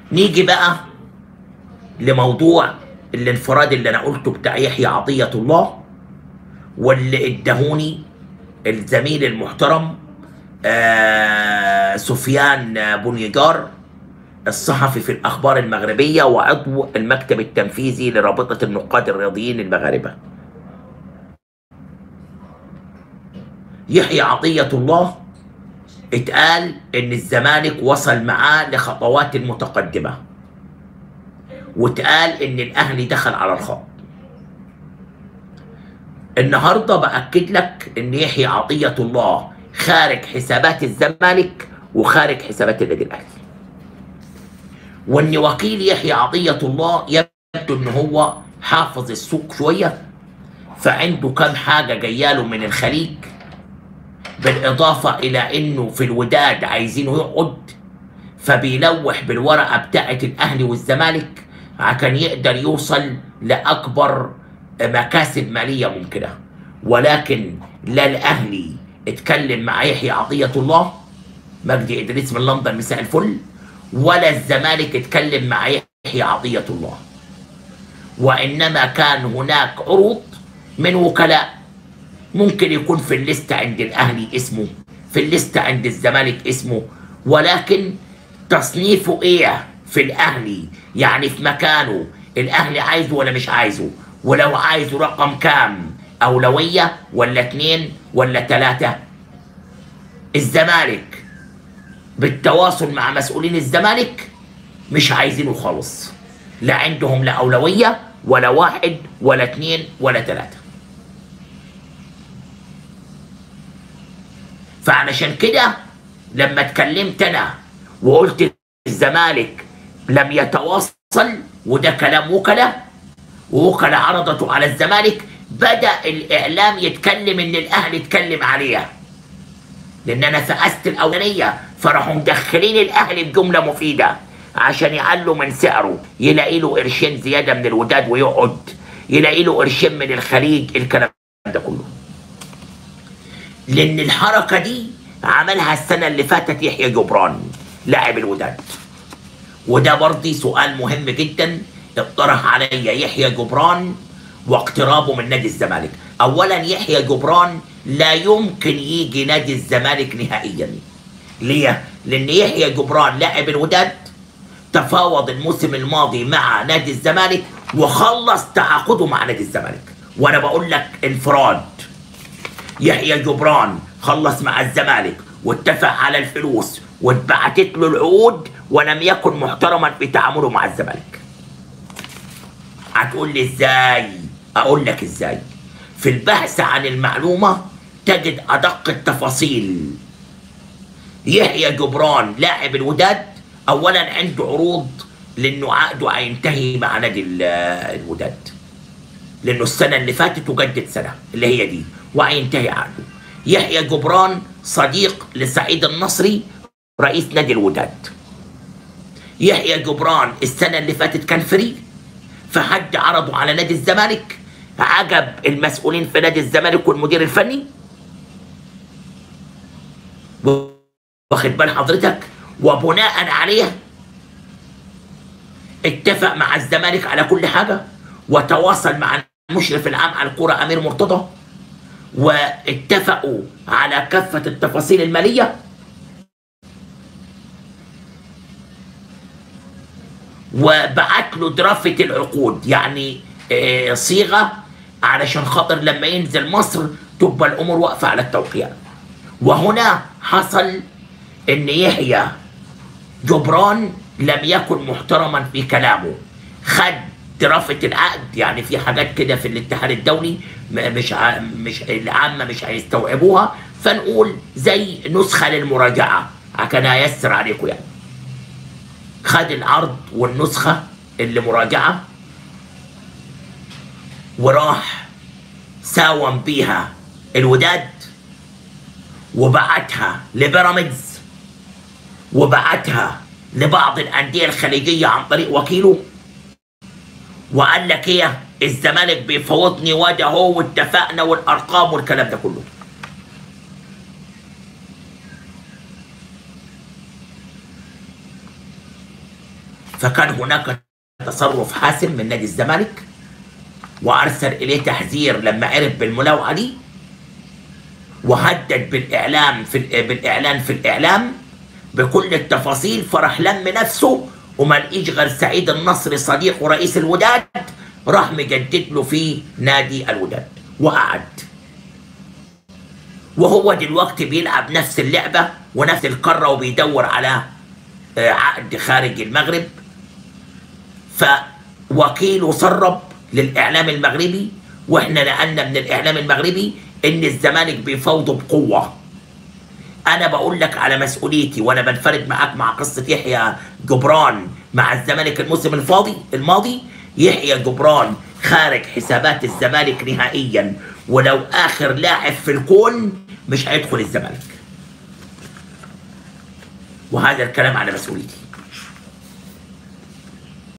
نيجي بقى لموضوع الانفراد اللي انا قلته بتاع يحيى عطية الله واللي ادهوني الزميل المحترم آه سفيان بونيجار الصحفي في الاخبار المغربيه وعضو المكتب التنفيذي لرابطه النقاد الرياضيين المغاربه. يحيى عطيه الله اتقال ان الزمالك وصل معاه لخطوات متقدمه. واتقال ان الاهلي دخل على الخط. النهارده باكد لك ان يحيى عطيه الله خارج حسابات الزمالك وخارج حسابات النادي الاهلي. وان وكيل يحيى عطيه الله يبدو ان هو حافظ السوق شويه فعنده كم حاجه جايه له من الخليج بالاضافه الى انه في الوداد عايزينه يقعد فبيلوح بالورقه بتاعه الاهلي والزمالك عشان يقدر يوصل لاكبر مكاسب ماليه ممكنه ولكن لا الاهلي اتكلم مع يحيى عطيه الله مجدي ادريس من لندن مساء الفل ولا الزمالك اتكلم مع يحيى عطيه الله وانما كان هناك عروض من وكلاء ممكن يكون في الليستة عند الاهلي اسمه في الليستة عند الزمالك اسمه ولكن تصنيفه ايه في الاهلي يعني في مكانه الاهلي عايزه ولا مش عايزه ولو عايزه رقم كام اولويه ولا اتنين ولا تلاته الزمالك بالتواصل مع مسؤولين الزمالك مش عايزينه خالص لا عندهم لا اولويه ولا واحد ولا اتنين ولا تلاته فعلشان كده لما اتكلمت انا وقلت الزمالك لم يتواصل وده كلام وكلاء ووكلاء عرضته على الزمالك بدا الاعلام يتكلم ان الاهلي اتكلم عليها لان انا فقست الاولانيه فراحوا مدخلين الاهلي بجمله مفيده عشان يعلوا من سعره يلاقي له قرشين زياده من الوداد ويقعد يلاقي له قرشين من الخليج الكلام ده كله لان الحركه دي عملها السنه اللي فاتت يحيى جبران لاعب الوداد وده برضه سؤال مهم جدا اقترح عليا يحيى جبران واقترابه من نادي الزمالك اولا يحيى جبران لا يمكن يجي نادي الزمالك نهائيا ليه لان يحيى جبران لاعب الوداد تفاوض الموسم الماضي مع نادي الزمالك وخلص تعاقده مع نادي الزمالك وانا بقول لك انفراد يحيى جبران خلص مع الزمالك واتفق على الفلوس واتبعتت له العقود ولم يكن محترما في تعامله مع الزمالك هتقول لي ازاي اقول لك ازاي في البحث عن المعلومه تجد ادق التفاصيل يحيى جبران لاعب الوداد اولا عنده عروض لانه عقده هينتهي مع نادي ال- الوداد لانه السنه اللي فاتت وجدد سنه اللي هي دي وهينتهي عقده يحيى جبران صديق لسعيد النصري رئيس نادي الوداد يحيى جبران السنه اللي فاتت كان فري فحد عرضه على نادي الزمالك عجب المسؤولين في نادي الزمالك والمدير الفني واخد بال حضرتك وبناء عليه اتفق مع الزمالك على كل حاجه وتواصل مع المشرف العام على الكره امير مرتضى واتفقوا على كافه التفاصيل الماليه وبعت له درافة العقود يعني آه، صيغة علشان خاطر لما ينزل مصر تبقى الأمور واقفة على التوقيع وهنا حصل إن يحيى جبران لم يكن محترما في كلامه خد درافة العقد يعني في حاجات كده في الاتحاد الدولي م- مش ع- مش العامة مش هيستوعبوها فنقول زي نسخة للمراجعة عشان أيسر عليكم يعني خد العرض والنسخة اللي مراجعة وراح ساوم بيها الوداد وبعتها لبيراميدز وبعتها لبعض الأندية الخليجية عن طريق وكيله وقال لك ايه الزمالك بيفوضني وده هو واتفقنا والارقام والكلام ده كله فكان هناك تصرف حاسم من نادي الزمالك وارسل اليه تحذير لما عرف بالملاوعه دي وهدد بالاعلام في بالاعلان في الاعلام بكل التفاصيل فراح لم نفسه وما لقيش غير سعيد النصري صديقه رئيس الوداد راح مجدد له في نادي الوداد وقعد وهو دلوقتي بيلعب نفس اللعبه ونفس القاره وبيدور على آه، عقد خارج المغرب فوكيله سرب للاعلام المغربي واحنا نقلنا من الاعلام المغربي ان الزمالك بيفاوضه بقوه انا بقول لك على مسؤوليتي وانا بنفرد معاك مع قصه يحيى جبران مع الزمالك الموسم الفاضي الماضي يحيى جبران خارج حسابات الزمالك نهائيا ولو اخر لاعب في الكون مش هيدخل الزمالك وهذا الكلام على مسؤوليتي